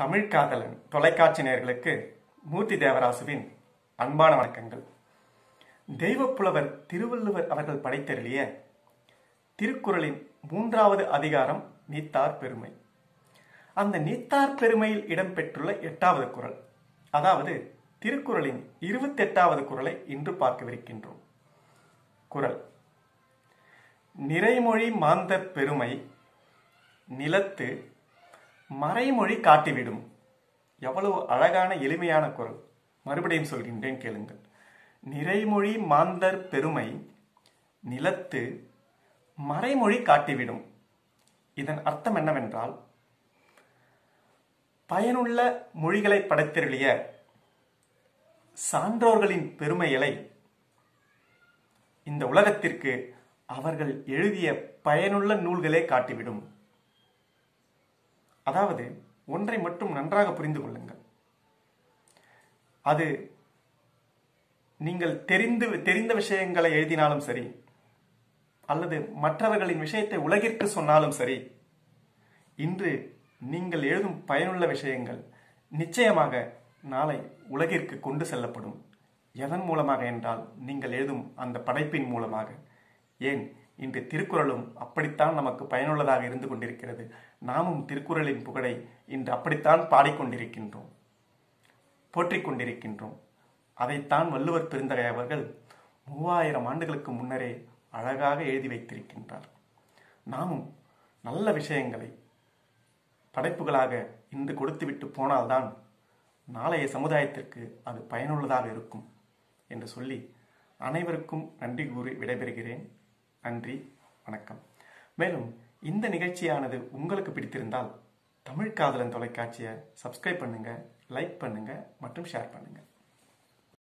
தமிழ் காதலன் தொலைக்காட்சி நேயர்களுக்கு மூர்த்தி தேவராசுவின் அன்பான வணக்கங்கள் தெய்வப்புலவர் திருவள்ளுவர் அவர்கள் படைத்தருளிய திருக்குறளின் மூன்றாவது அதிகாரம் நீத்தார் பெருமை அந்த நீத்தார் பெருமையில் இடம்பெற்றுள்ள எட்டாவது குறள் அதாவது திருக்குறளின் இருபத்தெட்டாவது குறளை இன்று பார்க்கவிருக்கின்றோம் குறள் நிறைமொழி மாந்தர் பெருமை நிலத்து மறைமொழி காட்டிவிடும் எவ்வளவு அழகான எளிமையான குரல் மறுபடியும் சொல்கின்றேன் கேளுங்கள் நிறைமொழி மாந்தர் பெருமை நிலத்து மறைமொழி காட்டிவிடும் இதன் அர்த்தம் என்னவென்றால் பயனுள்ள மொழிகளை படைத்தருளிய சான்றோர்களின் பெருமைகளை இந்த உலகத்திற்கு அவர்கள் எழுதிய பயனுள்ள நூல்களே காட்டிவிடும் அதாவது ஒன்றை மட்டும் நன்றாக புரிந்து கொள்ளுங்கள் அது நீங்கள் தெரிந்து தெரிந்த விஷயங்களை எழுதினாலும் சரி அல்லது மற்றவர்களின் விஷயத்தை உலகிற்கு சொன்னாலும் சரி இன்று நீங்கள் எழுதும் பயனுள்ள விஷயங்கள் நிச்சயமாக நாளை உலகிற்கு கொண்டு செல்லப்படும் எதன் மூலமாக என்றால் நீங்கள் எழுதும் அந்த படைப்பின் மூலமாக ஏன் இன்று திருக்குறளும் அப்படித்தான் நமக்கு பயனுள்ளதாக இருந்து கொண்டிருக்கிறது நாமும் திருக்குறளின் புகழை இன்று அப்படித்தான் பாடிக்கொண்டிருக்கின்றோம் போற்றிக் கொண்டிருக்கின்றோம் அதைத்தான் வள்ளுவர் பெருந்தகை அவர்கள் மூவாயிரம் ஆண்டுகளுக்கு முன்னரே அழகாக எழுதி வைத்திருக்கின்றார் நாமும் நல்ல விஷயங்களை படைப்புகளாக இன்று கொடுத்துவிட்டு போனால்தான் நாளைய சமுதாயத்திற்கு அது பயனுள்ளதாக இருக்கும் என்று சொல்லி அனைவருக்கும் நன்றி கூறி விடைபெறுகிறேன் நன்றி வணக்கம் மேலும் இந்த நிகழ்ச்சியானது உங்களுக்கு பிடித்திருந்தால் தமிழ் காதலன் தொலைக்காட்சியை சப்ஸ்கிரைப் பண்ணுங்க லைக் பண்ணுங்க மற்றும் ஷேர் பண்ணுங்க